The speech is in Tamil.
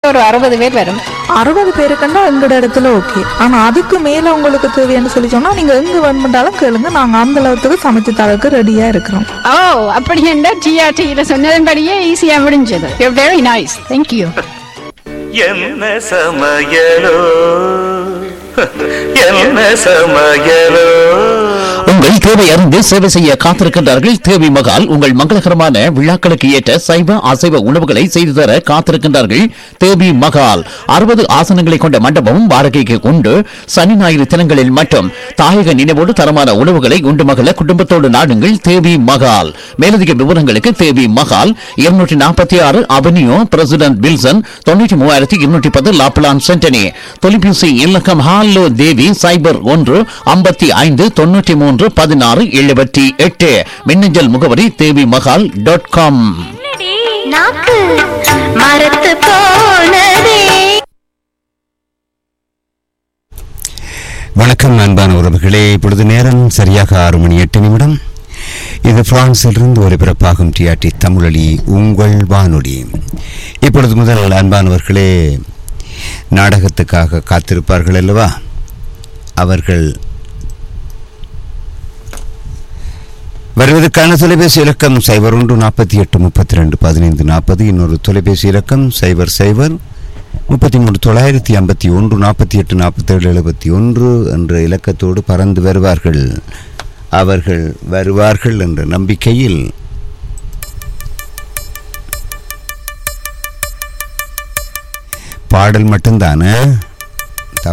ஒரு அறுபது பேர் வரும் அறுபது பேருக்குன்னா எங்கட இடத்துல ஓகே ஆனா அதுக்கு மேல உங்களுக்கு தேவைன்னு சொல்லி சொன்னா நீங்க எங்க வேணுமென்றாலும் கேளுங்க நாங்க அந்த அளவுக்கு சமைச்சு தரக்கு ரெடியா இருக்கிறோம் ஓ அப்படி என்றால் டிஆர்டியில சொன்னதன்படியே ஈஸியா முடிஞ்சது வெரி நைஸ் தேங்க்யூ என்ன சமையலோ என்ன சமையலோ உங்கள் தேவை அறிந்து சேவை செய்ய காத்திருக்கின்றார்கள் தேவி மகால் உங்கள் மங்களகரமான விழாக்களுக்கு ஏற்ற சைவ அசைவ உணவுகளை செய்து தர காத்திருக்கின்றார்கள் தேவி மகால் அறுபது ஆசனங்களை கொண்ட மண்டபமும் வாடகைக்கு உண்டு சனி ஞாயிறு தினங்களில் மட்டும் தாயக நினைவோடு தரமான உணவுகளை உண்டு மகள குடும்பத்தோடு நாடுங்கள் தேவி மகால் மேலதிக விவரங்களுக்கு தேவி மகால் இருநூற்றி நாற்பத்தி ஆறு அவென்யூ பிரசிடென்ட் வில்சன் தொண்ணூற்றி மூவாயிரத்தி இருநூற்றி பத்து லாப்லான் சென்டனி தொலைபேசி இலக்கம் ஹாலோ தேவி சைபர் ஒன்று ஐம்பத்தி ஐந்து தொண்ணூற்றி மூன்று பதினாறு எழுபத்தி எட்டு மின்னஞ்சல் முகவரி தேவி மகால் டாட் காம் நாக்கு மரத்து போனதே வணக்கம் அன்பான உறவுகளே இப்பொழுது நேரம் சரியாக ஆறு மணி எட்டு நிமிடம் இது பிரான்சிலிருந்து ஒலிபரப்பாகும் டிஆர்டி தமிழொலி உங்கள் வானொலி இப்பொழுது முதல் அன்பானவர்களே நாடகத்துக்காக காத்திருப்பார்கள் அல்லவா அவர்கள் வருவதற்கான தொலைபேசி இலக்கம் சைபர் ஒன்று நாற்பத்தி எட்டு முப்பத்தி ரெண்டு பதினைந்து நாற்பது இன்னொரு தொலைபேசி இலக்கம் சைபர் சைபர் முப்பத்தி மூணு தொள்ளாயிரத்தி ஐம்பத்தி ஒன்று நாற்பத்தி எட்டு நாற்பத்தேழு எழுபத்தி ஒன்று என்ற இலக்கத்தோடு பறந்து வருவார்கள் அவர்கள் வருவார்கள் என்ற நம்பிக்கையில் பாடல் மட்டும்தானே